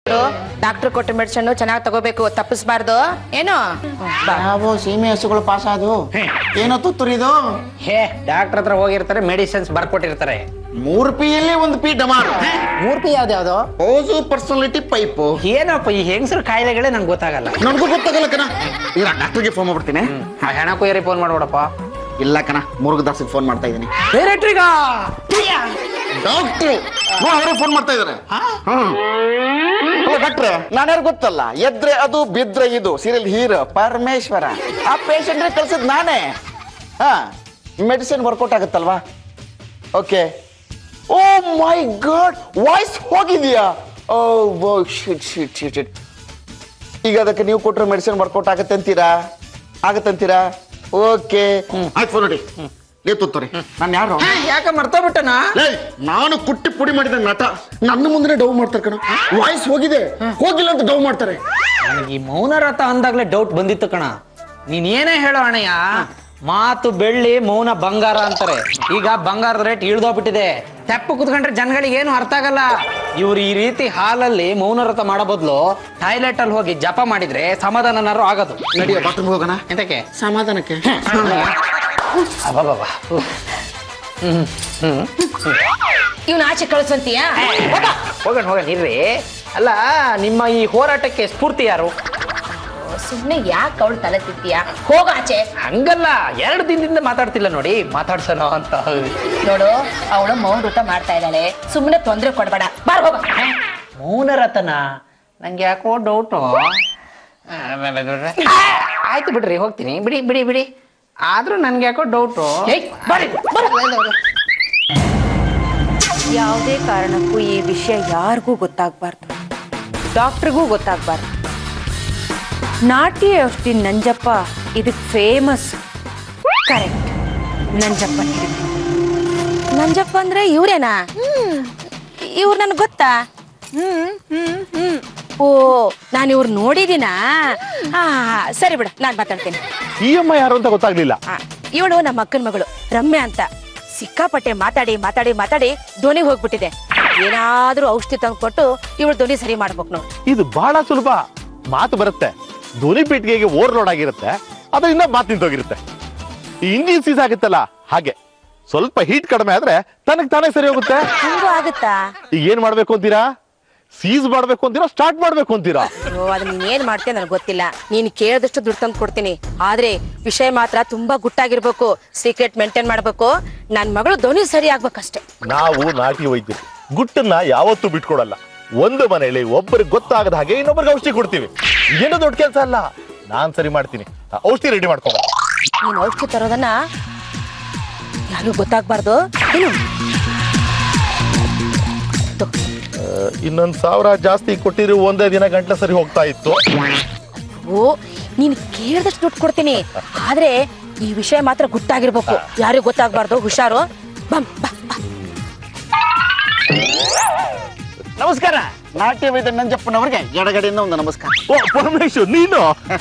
Doctor ಕೊಟ್ಟ medicine ಚೆನ್ನಾಗಿ ತಗೋಬೇಕು ತಪ್ಪಿಸ್ಬಾರ್ದು ಏನು ಬಾ. ಯಾವ ಸೀಮೆ ಹಸುಗಳು ಪಾಸ್ ಆದವು ಏನೋ ತುತ್ತುರಿದು ಹೇ ಡಾಕ್ಟರ್ ಹತ್ರ ಹೋಗಿರ್ತಾರೆ ಮೆಡಿಸಿನ್ಸ್ ಬರ್ಕೊಟ್ಟಿರ್ತಾರೆ ಮೂರ್ ಪಿ ಅಲ್ಲಿ ಒಂದು ಪಿ ಡಮಾರ್ ಮೂರ್ತಿ ಯಾವ್ದ್ಯಾವ್ದು ಓಸು ಪರ್ಸನಾಲಿಟಿ ಪೈಪು ಏನಪ್ಪ ಈ ಹೆಂಗಸರ ಕಾಯಿಲೆಗಳೇ ನಂಗೆ ಗೊತ್ತಾಗಲ್ಲ ನನಗೂ ಗೊತ್ತಾಗಲ್ಲ ಕಣ ಈಗ ಡಾಕ್ಟರ್ಗೆ ಫೋನ್ ಮಾಡ್ಬಿಡ್ತೀನಿ ಆ ಹೆಣ ಕುಯ್ಯರಿ ಫೋನ್ ಮಾಡ್ಬಿಡಪ್ಪ ಇಲ್ಲ ಕಣ ಮುರುಗದಾಸಿಗೆ ಫೋನ್ ಮಾಡ್ತಾ ಇದ್ದೀನಿ ಡೈರೆಕ್ಟ್ರಿಗ ಡಾಕ್ಟ್ರು ಅವರೇ ಫೋನ್ ಮಾಡ್ತಾ ಇದಾರೆ ಡಾಕ್ಟ್ರೆ ನಾನ್ಯಾರು ಗೊತ್ತಲ್ಲ ಎದ್ರೆ ಅದು ಬಿದ್ರೆ ಇದು ಸೀರಿಯಲ್ ಹೀರೋ ಪರಮೇಶ್ವರ ಆ ಪೇಷಂಟ್ ಕಳ್ಸಿದ್ ನಾನೇ ಹಾ ಮೆಡಿಸಿನ್ ವರ್ಕೌಟ್ ಆಗುತ್ತಲ್ವಾ okay oh my god voice ಹೋಗಿದ್ಯಾ ಓ ಶಿಟ್ ಶಿಟ್ ಶಿಟ್ ಶಿಟ್ ಈಗ ಅದಕ್ಕೆ ನೀವು ಕೊಟ್ಟರೆ ಮೆಡಿಸಿನ್ ವರ್ಕೌಟ್ ಆಗತ್ತೆ ಅಂತೀರಾ ಆಗತ್ತೆ ಅಂತೀರಾ ಓಕೆ ಆಯ್ತು ಫೋನ್ ನೋಡಿ ನೀವು ತುತ್ತೋರಿ ನಾನು ಯಾರು ಯಾಕೆ ಮರ್ತೋಗ್ಬಿಟ್ಟನ ಲೇ, ನಾನು ಕುಟ್ಟಿ ಪುಡಿ ಮಾಡಿದ ನಟ ನನ್ನ ಮುಂದೆ ಡೌ ಮಾಡ್ತಾರೆ ಕಣ ವಾಯ್ಸ್ ಹೋಗಿದೆ ಹೋಗಿಲ್ಲ ಅಂತ ಡೌ ಮಾಡ್ತಾರೆ ನನಗೆ ಈ ಮೌನರಥ ಅಂದಾಗ್ಲೇ ಡೌಟ್ ಬಂದಿತ್ತು ಕಣ ನೀನ್ ಏನೇ ಹೇಳೋ ಅಣ್ಣಯ್ಯ ಮಾತು ಬೆಳ್ಳಿ ಮೌನ ಬಂಗಾರ ಅಂತಾರೆ ಈಗ ಬಂಗಾರದ ರೇಟ್ ಇಳ್ದೋಗ್ಬಿಟ್ಟಿದೆ ತೆಪ್ಪ ಕುತ್ಕೊಂಡ್ರೆ ಜನಗಳಿಗೆ ಏನು ಅರ್ಥ ಆಗಲ್ಲ ಇವ್ರು ಈ ರೀತಿ ಹಾಲಲ್ಲಿ ಮೌನರಥ ಮಾಡೋ ಬದಲು ಟಾಯ್ಲೆಟ್ ಅಲ್ಲಿ ಹೋಗಿ ಜಪ ಮಾಡಿದ್ರೆ ಸಮಾಧಾನನಾರು ಆಗೋದು ನಡಿಯೋ ಬಾತ್ರೂಮ್ ಹೋಗೋಣ ಎಂತಕ್ಕೆ ಸಮಾಧಾನಕ್ಕೆ ಅಬ್ಬಬ್ಬಬ್ಬ. ಹ್ಮ್ ಹ್ಮ್ ಇವ್ನ ಆಚೆ ಕಳ್ಸಂತೀಯ ಹೋಗೋಣ ಹೋಗೋಣ ಇರ್ರಿ ಅಲ್ಲ ನಿಮ್ಮ ಈ ಹೋರಾಟಕ್ಕೆ ಸ್ಫೂರ್ತಿ ಯಾರು ಸುಮ್ನೆ ಯಾಕೆ ಅವಳು ತಲೆ ತಿಂತೀಯ ಹೋಗ ಆಚೆ ಹಂಗಲ್ಲ ಎರಡು ದಿನದಿಂದ ಮಾತಾಡ್ತಿಲ್ಲ ನೋಡಿ ಮಾತಾಡ್ಸೋಣ ಅಂತ ನೋಡು ಅವಳು ಮೌನ ವೃತ ಮಾಡ್ತಾ ಇದ್ದಾಳೆ ಸುಮ್ನೆ ತೊಂದ್ರೆ ಕೊಡ್ಬೇಡ ಬಾರ್ ಹೋಗ ಮೌನರತನ ನಂಗೆ ಯಾಕೋ ಡೌಟು ಆಯ್ತು ಬಿಡ್ರಿ ಹೋಗ್ತೀನಿ ಬಿಡಿ ಬಿಡಿ ಬಿಡಿ ಆದ್ರೂ ನನ್ಗೆ ಯಾಕೋ ಡೌಟು ಏಯ್, ಬರ್ರಿ, ಯಾವುದೇ ಕಾರಣಕ್ಕೂ ಈ ವಿಷಯ ಯಾರಿಗೂ ಗೊತ್ತಾಗಬಾರ್ದು ಡಾಕ್ಟ್ರಿಗೂ ಗೊತ್ತಾಗಬಾರ್ದು ನಾಟಿ ಔಷಧಿ ನಂಜಪ್ಪ ಇದಕ್ಕೆ ಫೇಮಸ್ ಕರೆಕ್ಟ್ ನಂಜಪ್ಪ ಹಿಡಿದು ನಂಜಪ್ಪ ಅಂದ್ರೆ ಇವ್ರೇನಾ ಇವ್ರು ನನ್ಗೆ ಗೊತ್ತಾ ಓ ನಾನು ಇವ್ರು ನೋಡಿದೀನಾ ಹಾ ಸರಿ ಬಿಡು ನಾನು ಮಾತಾಡ್ತೀನಿ ಈ ಅಮ್ಮ ಯಾರು ಅಂತ ಗೊತ್ತಾಗ್ಲಿಲ್ಲ ಇವಳು ನಮ್ಮ ಅಕ್ಕನ ಮಗಳು ರಮ್ಯಾ ಅಂತ ಸಿಕ್ಕಾಪಟ್ಟೆ ಮಾತಾಡಿ ಮಾತಾಡಿ ಮಾತಾಡಿ ಧ್ವನಿ ಹೋಗ್ಬಿಟ್ಟಿದೆ ಏನಾದ್ರೂ ಔಷಧಿ ತಂದು ಕೊಟ್ಟು ಇವಳು ಧ್ವನಿ ಸರಿ ಮಾಡ್ಬೇಕು ನೋಡು ಇದು ಬಹಳ ಸುಲಭ ಮಾತು ಬರುತ್ತೆ ಧ್ವನಿ ಪೆಟ್ಟಿಗೆಗೆ ಓವರ್ಲೋಡ್ ಆಗಿರುತ್ತೆ ಅದರಿಂದ ಮಾತು ನಿಂತೋಗಿರುತ್ತೆ ಈ ಇಂಜಿನ್ ಸೀಸ್ ಆಗುತ್ತಲ್ಲ ಹಾಗೆ ಸ್ವಲ್ಪ ಹೀಟ್ ಕಡಿಮೆ ಆದ್ರೆ ತನಗ್ ತಾನೇ ಸರಿ ಹೋಗುತ್ತೆ ಹಂಗೂ ಆಗುತ್ತಾ ಈಗ ಏನ್ ಮಾಡ್ಬೇಕು ಅಂತೀರಾ ಸೀಸ್ ಮಾಡ್ಬೇಕು ಅಂತೀರಾ ಸ್ಟಾರ್ಟ್ ಮಾಡ್ಬೇಕು ಅಂತೀರಾ ಅಯ್ಯೋ ಅದನ್ನ ನೀನ್ ಏನ್ ಮಾಡ್ತೀಯ ನನಗೆ ಗೊತ್ತಿಲ್ಲ ನೀನ್ ಕೇಳಿದಷ್ಟು ದುಡ್ಡು ತಂದು ಕೊಡ್ತೀನಿ ಆದ್ರೆ ವಿಷಯ ಮಾತ್ರ ತುಂಬಾ ಗುಟ್ಟಾಗಿರ್ಬೇಕು ಸೀಕ್ರೆಟ್ ಮೇಂಟೈನ್ ಮಾಡ್ಬೇಕು ನನ್ ಮಗಳು ಧ್ವನಿ ಸರಿ ಆಗ್ಬೇಕಷ್ಟೇ ನಾವು ನಾಟಿ ವೈದ್ಯರು ಗುಟ್ಟನ್ನ ಯಾವತ್ತೂ ಬಿಟ್ಕೊಡಲ್ಲ ಒಂದು ಮನೆಯಲ್ಲಿ ಒಬ್ಬರಿಗೆ ಗೊತ್ತಾಗದ ಹಾಗೆ ಇನ್ನೊಬ್ಬರಿಗೆ ಔಷಧಿ ಕೊಡ್ತೀವಿ ಏನು ದೊಡ್ಡ ಕೆಲಸ ಅಲ್ಲ ನಾನ್ ಸರಿ ಮಾಡ್ತೀನಿ ಆ, ಔಷಧಿ ರೆಡಿ ಮಾಡ್ಕೊಂಬ ನೀನ್ ಔಷಧಿ ತರೋದನ್ನ ಯಾರಿಗೂ ಗೊತ್ತಾಗ್ಬಾರ್ದು ಏನು ತಗೋ. ಇನ್ನೊಂದ್ ಸಾವಿರ ಜಾಸ್ತಿ ಕೊಟ್ಟಿರಿ ಒಂದೇ ದಿನ ಗಂಟೆ ಸರಿ ಹೋಗ್ತಾ ಇತ್ತು ಓ ನೀನ್ ಕೇಳಿದಷ್ಟು ದುಡ್ಡು ಕೊಡ್ತೀನಿ ಆದ್ರೆ ಈ ವಿಷಯ ಮಾತ್ರ ಗುಟ್ಟಾಗಿರ್ಬೇಕು ಯಾರಿಗೂ ಗೊತ್ತಾಗ್ಬಾರ್ದು ಹುಷಾರು ಬಮ್ ಬಾ ಬಾ. ನಮಸ್ಕಾರ ನಾಟ್ಯ ವೈದ್ಯ ನಂಜಪ್ಪನವ್ರಿಗೆ ಎಡಗಡೆಯಿಂದ ಒಂದು ನಮಸ್ಕಾರ ಓ ಪರಮೇಶ್ವರ್ ನೀನು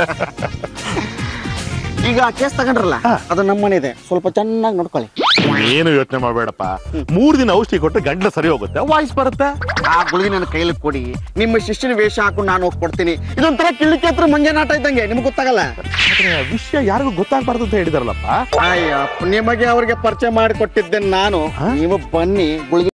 ಈಗ ಕೇಸ್ ತಗೊಂಡ್ರಲ್ಲ ಅದು ನಮ್ಮನೆ ಇದೆ ಸ್ವಲ್ಪ ಚೆನ್ನಾಗಿ ನೋಡ್ಕೊಳ್ಳಿ ಏನು ಯೋಚನೆ ಮಾಡಬೇಡಪ್ಪ ಮೂರ್ ದಿನ ಔಷಧಿ ಕೊಟ್ಟು ಗಂಟ್ಲು ಸರಿ ಹೋಗುತ್ತೆ ವಾಯ್ಸ್ ಬರುತ್ತೆ ಆ ಗುಳಿಗೆ ನನ್ನ ಕೈಯಲ್ಲಿ ಕೊಡಿ ನಿಮ್ಮ ಶಿಷ್ಯನ ವೇಷ ಹಾಕೊಂಡು ನಾನು ಹೋಗಿ ಕೊಡ್ತೀನಿ ಇದೊಂಥರ ಕಿಳಿಕೆ ಹತ್ರ ಮಂಜೆ ನಾಟ ಇದ್ದಂಗೆ ನಿಮ್ಗೆ ಗೊತ್ತಾಗಲ್ಲ ಆದ್ರೆ ವಿಷಯ ಯಾರಿಗೂ ಗೊತ್ತಾಗ್ಬಾರ್ದು ಅಂತ ಹೇಳಿದಾರಲ್ಲಪ್ಪ ಅಯ್ಯ ನಿಮಗೆ ಅವ್ರಿಗೆ ಪರಿಚಯ ಮಾಡಿಕೊಟ್ಟಿದ್ದೆ ನಾನು ನೀವು ಬನ್ನಿ ಗುಳಿಗೆ